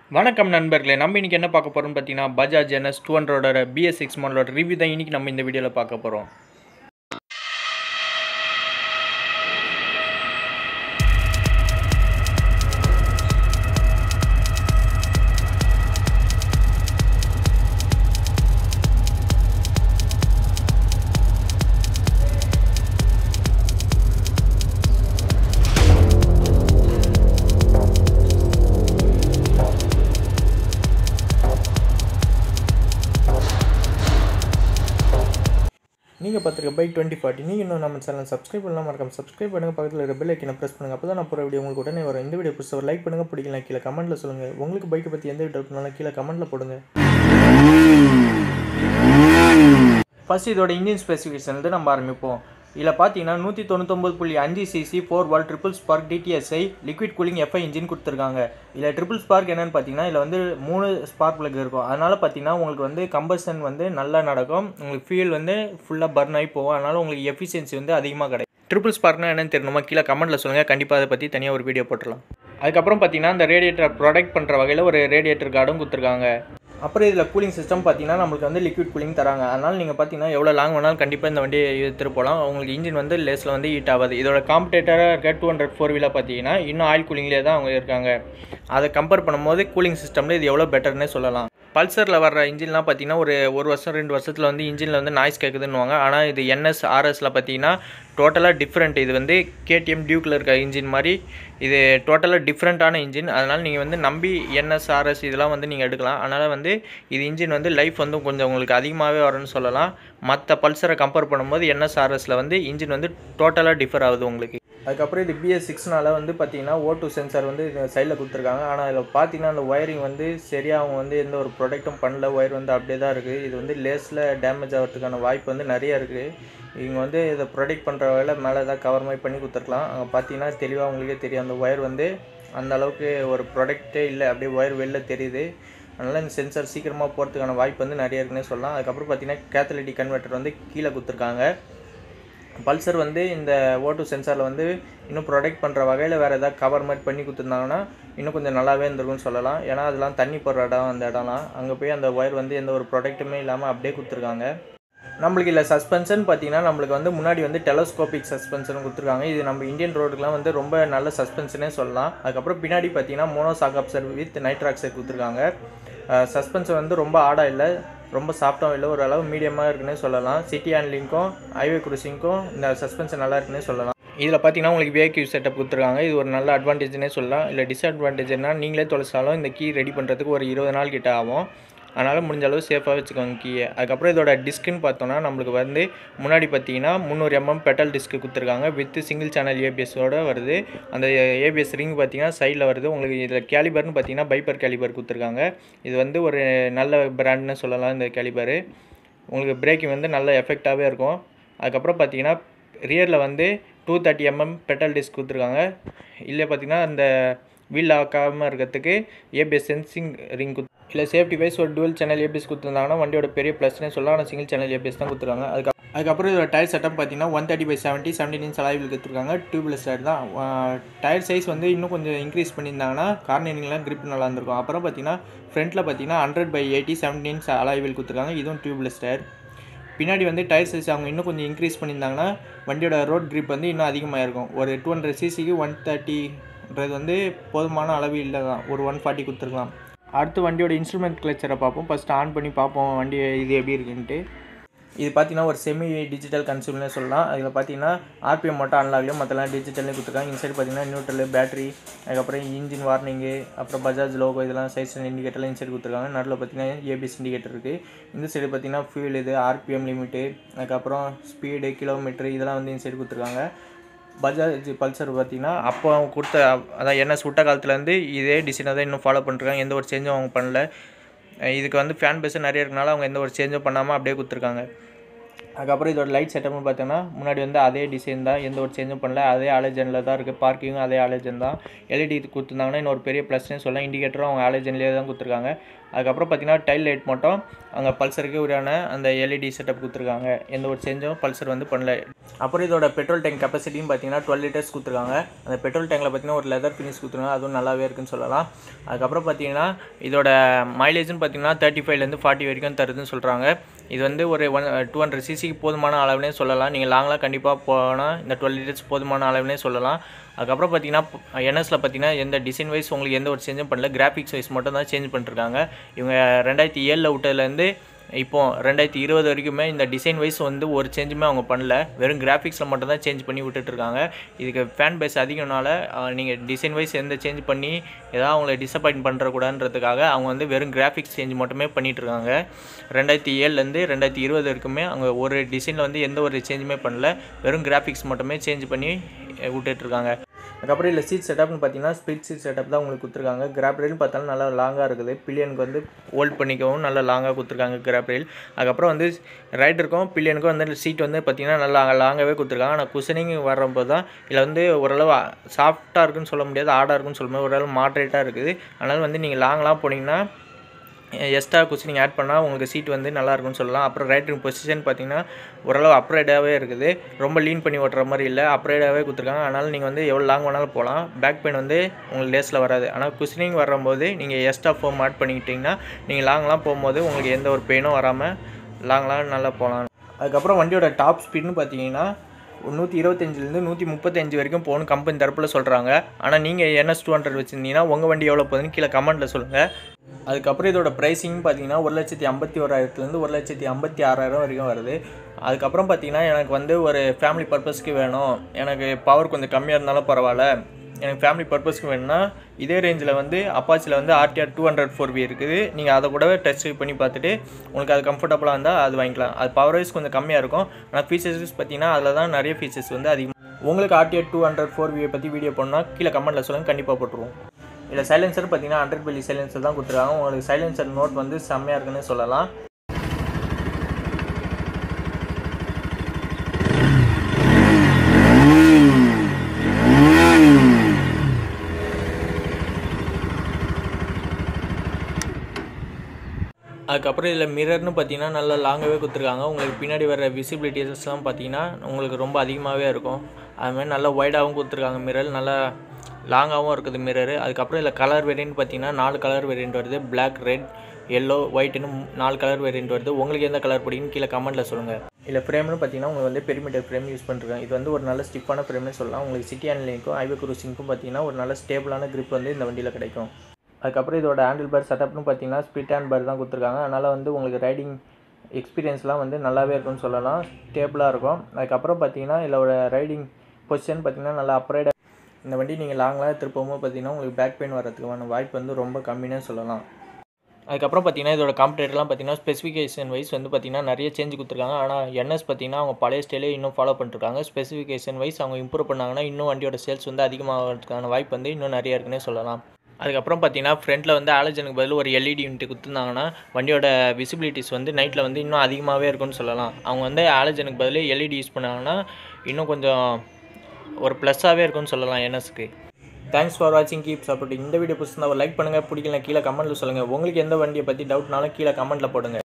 வணக்கம் நண்பர்களே நம்ம இன்னைக்கு என்ன பார்க்க போகிறோம்னு பார்த்தீங்கன்னா பஜாஜ் என்எஸ் டூ ஹண்ட்ரடோட பிஎஸ் சிக்ஸ் மாடலோட ரிவ்யூ தான் இன்னைக்கு நம்ம இந்த வீடியோவில் பார்க்க போகிறோம் நீங்கள் பார்த்துருக்க பைக் டுவெண்ட்டி ஃபார்ட்டி நீங்கள் இன்னும் நம்ம சேனல் சப்ஸ்கிரைப் பண்ணலாம் மறக்காம சப்ஸ்கிரைப் பண்ணுங்கள் பக்கத்தில் இருக்க பெல் ஐக்கனை ப்ரெஸ் பண்ணுங்கள் அப்போ தான் நான் போகிற வீடியோ உங்களுக்கு உடனே வரும் இந்த வீடியோ பிடிச்ச ஒரு லைக் பண்ணுங்கள் பிடிக்கலாம் கீழே கமெண்ட்டில் சொல்லுங்கள் உங்களுக்கு பைக்கை பற்றி எந்த டவுட்னாலும் கீழே கமெண்ட்டில் போடுங்க ஃபர்ஸ்ட் இதோட இன்ஜின் ஸ்பெசிஃபிகேஷன் வந்து நம்ம ஆரம்பிப்போம் இதில் பார்த்தீங்கன்னா நூற்றி தொண்ணூத்தொம்பது புள்ளி அஞ்சு CC four valve triple spark DTSI liquid cooling FI engine கொடுத்துருக்காங்க இதில் ட்ரிபிள் ஸ்பார்க் என்னென்னு பார்த்தீங்கன்னா இதில் வந்து மூணு ஸ்பார்க் பிளக் இருக்கும் அதனால் பார்த்தீங்கன்னா உங்களுக்கு வந்து கம்பஷன் வந்து நல்லா நடக்கும் உங்களுக்கு ஃபியூல் வந்து ஃபுல்லாக பர்ன் ஆகி போகும் அதனால் உங்களுக்கு எஃபிஷியன்சி வந்து அதிகமாக கிடைக்கும் ட்ரிபிள் ஸ்பார்க்னா என்னன்னு தெரியணுமா கீழே கமெண்ட்டில் சொல்லுங்கள் கண்டிப்பாக அதை பற்றி தனியாக ஒரு வீடியோ போட்டுடலாம் அதுக்கப்புறம் பார்த்தீங்கன்னா இந்த ரேடியேட்டரை ப்ரொடெக்ட் பண்ணுற வகையில் ஒரு ரேடியேட்டர் கார்டும் கொடுத்துருக்காங்க அப்புறம் இதில் கூலிங் சிஸ்டம் பார்த்தீங்கன்னா நம்மளுக்கு வந்து லிக்விட் கூலிங் தராங்க அதனால் நீங்கள் பார்த்தீங்கன்னா எவ்வளோ லாங் வேணாலும் கண்டிப்பாக இந்த வண்டியை எடுத்துகிட்டு போகலாம் உங்களுக்கு இன்ஜின் வந்து லேஸில் வந்து ஹீட் ஆகாது இதோட காம்படேட்டராக இருக்க டூ ஹண்ட்ரட் ஃபோர் வீலாக பார்த்தீங்கன்னா இன்னும் ஆயில் கூலிங்லேயே தான் அவங்க இருக்காங்க அதை கம்பேர் பண்ணும்போது கூலிங் சிஸ்டமில் இது எவ்வளோ பெட்டர்னே சொல்லலாம் பல்சரில் வர்ற இன்ஜின்லாம் பார்த்தீங்கன்னா ஒரு ஒரு வருஷம் ரெண்டு வருஷத்தில் வந்து இன்ஜினில் வந்து நாய்ஸ் கேட்குதுன்னுவாங்க ஆனால் இது என்எஸ் ஆர்எஸில் பார்த்தீங்கன்னா டோட்டலாக டிஃப்ரெண்ட் இது வந்து கேடிஎம் டியூக்கில் இருக்க இன்ஜின் மாதிரி இது டோட்டலாக டிஃப்ரெண்ட்டான இன்ஜின் அதனால் நீங்கள் வந்து நம்பி என்எஸ் ஆர்எஸ் இதெல்லாம் வந்து நீங்கள் எடுக்கலாம் அதனால் வந்து இது இன்ஜின் வந்து லைஃப் வந்து கொஞ்சம் உங்களுக்கு அதிகமாகவே வரும்னு சொல்லலாம் மற்ற பல்சரை கம்பேர் பண்ணும்போது என்எஸ் ஆர்எஸில் வந்து இன்ஜின் வந்து டோட்டலாக டிஃபர் ஆகுது உங்களுக்கு அதுக்கப்புறம் இது பிஎஸ் சிக்ஸ்னால வந்து பார்த்தீங்கன்னா ஓ டூ சென்சார் வந்து இந்த சைடில் கொடுத்துருக்காங்க ஆனால் இதில் பார்த்தீங்கன்னா அந்த ஒயரிங் வந்து சரியாக அவங்க வந்து எந்த ஒரு ப்ரொடக்ட்டும் பண்ணல ஒயர் வந்து அப்படியே தான் இருக்குது இது வந்து லேஸில் டேமேஜ் ஆகிறதுக்கான வாய்ப்பு வந்து நிறைய இருக்குது இவங்க வந்து இதை ப்ரொடெக்ட் பண்ணுற வேலை மேலே ஏதாவது கவர் மாதிரி பண்ணி கொடுத்துருக்கலாம் அங்கே பார்த்தீங்கன்னா தெளிவாக உங்களுக்கே தெரியும் அந்த ஒயர் வந்து அந்த அளவுக்கு ஒரு ப்ராடக்ட்டே இல்லை அப்படியே ஒயர் வெளில தெரியுது அதனால் இந்த சென்சார் சீக்கிரமாக போகிறதுக்கான வாய்ப்பு வந்து நிறைய இருக்குன்னே சொல்லலாம் அதுக்கப்புறம் பார்த்தீங்கன்னா கேத்தலிட்டி கன்வெர்ட்டர் வந்து கீழே கொடுத்துருக்காங்க பல்சர் வந்து இந்த ஓட்டு சென்சாரில் வந்து இன்னும் ப்ரொடெக்ட் பண்ணுற வகையில் வேறு ஏதாவது கவர் மாதிரி பண்ணி கொடுத்துருந்தாங்கன்னா இன்னும் கொஞ்சம் நல்லாவே இருந்திருக்கும்னு சொல்லலாம் ஏன்னா அதெல்லாம் தண்ணி போடுற இடம் அந்த இடம்லாம் அங்கே போய் அந்த ஒயர் வந்து எந்த ஒரு ப்ரொடெக்ட்டுமே இல்லாமல் அப்படியே கொடுத்துருக்காங்க நம்மளுக்கு இல்லை சஸ்பென்ஷன் பார்த்தீங்கன்னா நம்மளுக்கு வந்து முன்னாடி வந்து டெலஸ்கோபிக் சஸ்பென்ஷன் கொடுத்துருக்காங்க இது நம்ம இந்தியன் ரோடுக்குலாம் வந்து ரொம்ப நல்ல சஸ்பென்ஷனே சொல்லலாம் அதுக்கப்புறம் பின்னாடி பார்த்தீங்கன்னா mono shock absorber with nitroxide கொடுத்துருக்காங்க சஸ்பென்ஷன் வந்து ரொம்ப ஆடாக இல்லை ரொம்ப சாஃப்டாகவும் இல்லை ஒரு அளவு மீடியமாக இருக்குன்னே சொல்லலாம் சிட்டி ஹேண்ட்லிங்க்கும் ஹைவே குரூசிங்க்கும் இந்த சஸ்பென்ஷன் நல்லா இருக்குன்னே சொல்லலாம் இதில் பார்த்தீங்கன்னா உங்களுக்கு வேக்யூ செட்டப் கொடுத்துருக்காங்க இது ஒரு நல்ல அட்வான்டேஜ்னே சொல்லலாம் இல்லை டிஸ்அட்வான்டேஜ்னா நீங்களே தொலைச்சாலும் இந்த கீ ரெடி பண்ணுறதுக்கு ஒரு இருபது நாள் கிட்ட ஆகும் அதனால் முடிஞ்ச அளவு சேஃபாக வச்சுக்கோங்க கீயை அதுக்கப்புறம் இதோட டிஸ்க்குன்னு பார்த்தோன்னா நம்மளுக்கு வந்து முன்னாடி பார்த்தீங்கன்னா முந்நூறு எம்எம் பெட்டல் டிஸ்க்கு கொடுத்துருக்காங்க வித் சிங்கிள் சேனல் ஏபிஎஸோட வருது அந்த ஏபிஎஸ் ரிங் பார்த்தீங்கன்னா சைடில் வருது உங்களுக்கு இதில் கேலிபர்னு பார்த்தீங்கன்னா பைப்பர் கேலிபர் கொடுத்துருக்காங்க இது வந்து ஒரு நல்ல பிராண்ட்னு சொல்லலாம் இந்த கேலிபரு உங்களுக்கு பிரேக்கிங் வந்து நல்ல எஃபெக்டாகவே இருக்கும் அதுக்கப்புறம் பார்த்தீங்கன்னா ரியரில் வந்து two thirty MM petal disc கொடுத்துருக்காங்க இல்லை பார்த்தீங்கன்னா அந்த வீல் ஆக்காமல் இருக்கிறதுக்கு ஏபிஎஸ் சென்சிங் ரிங் குத் இல்லை சேஃப்டி வைஸ் ஒரு டுவல் சேனல் ஏபிஎஸ் கொடுத்துருந்தாங்கன்னா வண்டியோட பெரிய ப்ளஸ்னே சொல்லலாம் ஆனால் சிங்கிள் சேனல் ஏபிஎஸ் தான் கொடுத்துருக்காங்க அதுக்கு அதுக்கப்புறம் இதோட டயர் செட்டப் பார்த்தீங்கன்னா one thirty by seventy seventeen inch அலாய்வில் கொடுத்துருக்காங்க டியூப்லெஸ் டயர் தான் டயர் சைஸ் வந்து இன்னும் கொஞ்சம் இன்க்ரீஸ் பண்ணியிருந்தாங்கன்னா கார்னரிங்லாம் கிரிப் நல்லா இருந்திருக்கும் அப்புறம் பார்த்தீங்கன்னா ஃப்ரண்ட்டில் பார்த்தீங்கன்னா hundred by eighty seventeen inch அலாய்வில் கொடுத்துருக்காங்க இதுவும் டியூப்லெஸ் டயர் பின்னாடி வந்து டயர் சைஸ் அவங்க இன்னும் கொஞ்சம் இன்க்ரீஸ் பண்ணியிருந்தாங்கன்னா வண்டியோட ரோட் கிரிப் வந்து இன்னும் அதிகமாக இருக்கும் ஒரு டூ ஹண்ட்ரட் சிசிக்கு ஒன் தேர்ட்டின்றது வந்து போதுமான அளவு இல்லை தான் ஒரு ஒன் ஃபார்ட்டி கொடுத்துருக்கலாம் அடுத்து வண்டியோட இன்ஸ்ட்ருமெண்ட் கிளச்சரை பார்ப்போம் ஃபஸ்ட்டு ஆன் பண்ணி பார்ப்போம் வண்டி இது எப்படி இருக்குன்ட்டு இது பார்த்தீங்கன்னா ஒரு செமி டிஜிட்டல் கன்சூல்னே சொல்லலாம் அதில் பார்த்தீங்கன்னா ஆர்பிஎம் மட்டும் அன்லாக்லையும் மற்றெல்லாம் டிஜிட்டல்லே கொடுத்துருக்காங்க இன்சைட் பார்த்தீங்கன்னா நியூட்ரல் பேட்டரி அதுக்கப்புறம் இன்ஜின் வார்னிங்கு அப்புறம் பஜாஜ் லோகோ இதெல்லாம் சைஸ் இண்டிகேட்டர்லாம் இன்சைட் கொடுத்துருக்காங்க நடுவில் பார்த்தீங்கன்னா ஏபிஎஸ் இண்டிகேட்டர் இருக்குது இந்த சைடு பார்த்தீங்கன்னா ஃபியூல் இது ஆர்பிஎம் லிமிட்டு அதுக்கப்புறம் ஸ்பீடு கிலோமீட்டர் இதெல்லாம் வந்து இன்சைட் கொடுத்துருக்காங்க பஜாஜ் பல்சர் பார்த்தீங்கன்னா அப்போ அவங்க கொடுத்த அதான் என்ன சுட்ட காலத்துலேருந்து இதே டிசைனை தான் இன்னும் ஃபாலோ பண்ணிருக்காங்க எந்த ஒரு சேஞ்சும் அவங்க பண்ணல இதுக்கு வந்து ஃபேன் பேஸும் நிறைய இருக்கனால அவங்க எந்த ஒரு சேஞ்சும் பண்ணாமல் அப்படியே கொடுத்துருக்காங்க அதுக்கப்புறம் இதோட லைட் செட்டப்னு பார்த்தோன்னா முன்னாடி வந்து அதே டிசைன் தான் எந்த ஒரு சேஞ்சும் பண்ணல அதே ஆலோஜனில் தான் இருக்குது பார்க்கிங்கும் அதே ஆலோஜன் தான் எல்இடி கொடுத்துருந்தாங்கன்னா இன்னொரு பெரிய ப்ளஸ்னே சொல்லலாம் இண்டிகேட்டரும் அவங்க ஆலோஜன்லேயே தான் கொடுத்துருக்காங்க அதுக்கப்புறம் பார்த்தீங்கன்னா டைல் லைட் மட்டும் அங்கே பல்சருக்கு உரியான அந்த எல்இடி செட்டப் கொடுத்துருக்காங்க எந்த ஒரு சேஞ்சும் பல்சர் வந்து பண்ணல அப்புறம் இதோட பெட்ரோல் டேங்க் கெப்பாசிட்டின்னு பார்த்தீங்கன்னா டுவெல் லிட்டர்ஸ் கொடுத்துருக்காங்க அந்த பெட்ரோல் டேங்கில் பார்த்தீங்கன்னா ஒரு லெதர் ஃபினிஷ் கொடுத்துருக்காங்க அதுவும் நல்லாவே இருக்குன்னு சொல்லலாம் அதுக்கப்புறம் பார்த்தீங்கன்னா இதோட மைலேஜ்னு பார்த்தீங்கன்னா தேர்ட்டி ஃபைவ்லேருந்து ஃபார்ட்டி வரைக்கும் தருதுன்னு சொல்கிறாங்க இது வந்து ஒரு ஒன் டூ ஹண்ட்ரட் சிசிக்கு போதுமான அளவுனே சொல்லலாம் நீங்கள் லாங்லாம் கண்டிப்பாக போனால் இந்த டுவெல் லிட்டர்ஸ் போதுமான அளவுனே சொல்லலாம் அதுக்கப்புறம் பார்த்தீங்கன்னா என்எஸில் பார்த்தீங்கன்னா எந்த டிசைன் வைஸ் உங்களுக்கு எந்த ஒரு சேஞ்சும் பண்ணல கிராஃபிக்ஸ் வைஸ் மட்டும் தான் சேஞ்ச் பண்ணிருக்காங்க இவங்க ரெண்டாயிரத்தி ஏழில் விட்டதுலேருந்து இப்போ ரெண்டாயிரத்தி இருபது வரைக்குமே இந்த டிசைன் வைஸ் வந்து ஒரு சேஞ்சுமே அவங்க பண்ணல வெறும் கிராஃபிக்ஸில் மட்டும் தான் சேஞ்ச் பண்ணி விட்டுட்ருக்காங்க இதுக்கு ஃபேன் பேஸ் அதிகம்னால நீங்கள் டிசைன் வைஸ் எந்த சேஞ்ச் பண்ணி ஏதாவது அவங்கள டிசப்பாயிண்ட் பண்ணுறக்கூடாதுன்றதுக்காக அவங்க வந்து வெறும் கிராஃபிக்ஸ் சேஞ்ச் மட்டுமே பண்ணிகிட்ருக்காங்க ரெண்டாயிரத்தி ஏழுலேருந்து ரெண்டாயிரத்தி இருபது வரைக்குமே அவங்க ஒரு டிசைனில் வந்து எந்த ஒரு சேஞ்சுமே பண்ணல வெறும் கிராஃபிக்ஸ் மட்டுமே சேஞ்ச் பண்ணி விட்டுட்ருக்காங்க அதுக்கப்புறம் இல்லை சீட் செட்டப்னு பார்த்தீங்கன்னா ஸ்பிட் சீட் செட்டப் தான் உங்களுக்கு கொடுத்துருக்காங்க கிராப் ரயில் பார்த்தாலும் நல்லா லாங்காக இருக்குது பில்லியனுக்கு வந்து ஹோல்ட் பண்ணிக்கவும் நல்லா லாங்காக கொடுத்துருக்காங்க கிராப் ரயில் அதுக்கப்புறம் வந்து ரைடருக்கும் பில்லியனுக்கும் வந்து சீட் வந்து பார்த்தீங்கன்னா நல்லா லாங்காகவே கொடுத்துருக்காங்க ஆனால் குஷனிங் வரும்போது தான் இதில் வந்து ஓரளவு சாஃப்டாக இருக்குன்னு சொல்ல முடியாது ஆடாக இருக்குன்னு சொல்ல முடியாது ஓரளவு மாட்ரேட்டாக இருக்குது அதனால் வந்து நீங்கள் லாங்லாம் போனீங்கன்னா எக்ஸ்ட்ரா குஷனிங் ஆட் பண்ணால் உங்களுக்கு சீட் வந்து நல்லா இருக்கும்னு சொல்லலாம் அப்புறம் ரைட்டிங் பொசிஷன் பார்த்தீங்கன்னா ஓரளவு அப்ரைடாகவே இருக்குது ரொம்ப லீன் பண்ணி ஓட்டுற மாதிரி இல்லை அப்ரைடாகவே கொடுத்துருக்காங்க அதனால் நீங்கள் வந்து எவ்வளோ லாங் வேணாலும் போகலாம் பேக் பெயின் வந்து உங்களுக்கு லேஸில் வராது ஆனால் குஷனிங் வரும்போது நீங்கள் எக்ஸ்ட்ரா ஃபோம் ஆட் பண்ணிக்கிட்டிங்கன்னா நீங்கள் லாங்லாம் போகும்போது உங்களுக்கு எந்த ஒரு பெயினும் வராமல் லாங்லாம் நல்லா போகலாம் அதுக்கப்புறம் வண்டியோட டாப் ஸ்பீட்னு பார்த்தீங்கன்னா நூற்றி இருபத்தஞ்சிலேருந்து நூற்றி முப்பத்தஞ்சு வரைக்கும் போகணும் கம்பெனி தரப்பில் சொல்கிறாங்க ஆனால் நீங்கள் என்எஸ் டூ ஹண்ட்ரட் வச்சுருந்தீங்கன்னா உங்கள் வண்டி எவ்வளோ போகுதுன்னு கீழே கமெண்ட்டில் சொல்லுங்கள் அதுக்கப்புறம் இதோட ப்ரைஸிங் பார்த்தீங்கன்னா ஒரு லட்சத்தி ஐம்பத்தி ஓராயிரத்துலேருந்து ஒரு லட்சத்தி ஐம்பத்தி ஆறாயிரம் வரைக்கும் வருது அதுக்கப்புறம் பார்த்தீங்கன்னா எனக்கு வந்து ஒரு ஃபேமிலி பர்பஸ்க்கு வேணும் எனக்கு பவர் கொஞ்சம் கம்மியாக இருந்தாலும் பரவாயில்ல எனக்கு ஃபேமிலி பர்பஸ்க்கு வேணும்னா இதே ரேஞ்சில் வந்து அப்பாச்சியில் வந்து RTR two hundred four V இருக்குது நீங்கள் அதை கூடவே டச் ட்ரைவ் பண்ணி பார்த்துட்டு உங்களுக்கு அது கம்ஃபர்டபுளாக இருந்தால் அது வாங்கிக்கலாம் அது பவர் வைஸ் கொஞ்சம் கம்மியாக இருக்கும் ஆனால் ஃபீச்சர்ஸ் பார்த்தீங்கன்னா அதில் தான் நிறைய ஃபீச்சர்ஸ் வந்து அதிகம் உங்களுக்கு ஆர்டிஆர் டூ ஹண்ட்ரட் ஃபோர் வியை பற்றி வீடியோ பண்ணால் கீழே கமெண்ட்டில் சொல்லுங்கள் கண்டிப்பாக போட்டுருவோம் இல்லை சைலன்சர் பார்த்தீங்கன்னா ஹண்ட்ரட் பில்லி சைலன்சர் தான் கொடுத்துருக்காங்க உங்களுக்கு சைலன்சர் நோட் வந்து செம்மையாக இருக்குன்னு சொல்லலாம் அதுக்கப்புறம் இதில் மிரர்னு பார்த்தீங்கன்னா நல்லா லாங்காகவே கொடுத்துருக்காங்க உங்களுக்கு பின்னாடி வர விசிபிலிட்டிஸ்லாம் பார்த்தீங்கன்னா உங்களுக்கு ரொம்ப அதிகமாகவே இருக்கும் அதுமாதிரி நல்லா ஒய்டாகவும் கொடுத்துருக்காங்க மிரர் நல்லா லாங்காகவும் இருக்குது மிரரு அதுக்கப்புறம் இதில் கலர் வேரியன்ட் பார்த்தீங்கன்னா நாலு கலர் வேரியன்ட் வருது பிளாக் ரெட் எல்லோ ஒயிட்னு நாலு கலர் வேரியன்ட் வருது உங்களுக்கு எந்த கலர் பிடிக்குன்னு கீழே கமெண்ட்டில் சொல்லுங்கள் இல்லை ஃப்ரேம்னு பார்த்தீங்கன்னா உங்களுக்கு வந்து பெரிமீட்டர் ஃப்ரேம் யூஸ் பண்ணிருக்காங்க இது வந்து ஒரு நல்ல ஸ்டிஃபான ஃப்ரேம்னு சொல்லலாம் உங்களுக்கு சிட்டி ஹேண்ட்லிங்க்கும் ஹைவே குரூசிங்க்கும் பார்த்தீங்கன்னா ஒரு நல்ல ஸ்டேபிளான grip வந்து இந்த வண்டியில் கிடைக்கும் அதுக்கப்புறம் இதோட ஹேண்டில் பார் செட்டப்னு பார்த்தீங்கன்னா ஸ்பிட் ஹேண்ட் பார் தான் கொடுத்துருக்காங்க அதனால் வந்து உங்களுக்கு ரைடிங் எக்ஸ்பீரியன்ஸ்லாம் வந்து நல்லாவே இருக்கும்னு சொல்லலாம் ஸ்டேபிளாக இருக்கும் அதுக்கப்புறம் பார்த்தீங்கன்னா இதோட ரைடிங் பொசிஷன் பார்த்தீங்கன்னா நல்லா அப்ரைட் இந்த வண்டி நீங்கள் லாங்லாம் திருப்பவும் பார்த்தீங்கன்னா உங்களுக்கு பேக் பெயின் வரதுக்கான வாய்ப்பு வந்து ரொம்ப கம்மினே சொல்லலாம் அதுக்கப்புறம் பார்த்தீங்கன்னா இதோட காம்படேட்டர்லாம் பார்த்தீங்கன்னா ஸ்பெசிஃபிகேஷன் வைஸ் வந்து பார்த்தீங்கன்னா நிறைய சேஞ்ச் கொடுத்துருக்காங்க ஆனால் என்எஸ் பார்த்தீங்கன்னா அவங்க பழைய ஸ்டைலே இன்னும் ஃபாலோ பண்ணிருக்காங்க ஸ்பெசிஃபிகேஷன் வைஸ் அவங்க இம்ப்ரூவ் பண்ணாங்கன்னா இன்னும் வண்டியோட சேல்ஸ் வந்து அதிகமாகிறதுக்கான வாய்ப்பு வந்து இன்னும் நிறைய இருக்குன்னே சொல்லலாம் அதுக்கப்புறம் பார்த்தீங்கன்னா ஃப்ரண்ட்டில் வந்து ஆலஜனுக்கு பதில் ஒரு எல்இடி யூனிட் கொடுத்துருந்தாங்கன்னா வண்டியோட விசிபிலிட்டிஸ் வந்து நைட்டில் வந்து இன்னும் அதிகமாகவே இருக்கும்னு சொல்லலாம் அவங்க வந்து ஆலஜனுக்கு பதில் எல்இடி யூஸ் பண்ணாங்கன்னா இன்னும் கொஞ்சம் ஒரு ப்ளஸ்ஸாகவே இருக்கும்னு சொல்லலாம் என்எஸ்க்கு தேங்க்ஸ் ஃபார் வாட்சிங் கீப் சப்போர்ட்டிங் இந்த வீடியோ பிடிச்சிருந்தா ஒரு லைக் பண்ணுங்கள் பிடிக்கல கீழே கமெண்ட்டில் சொல்லுங்கள் உங்களுக்கு எந்த வண்டியை பற்றி டவுட்னாலும் கீழே கமெண்ட்டில் போடுங்க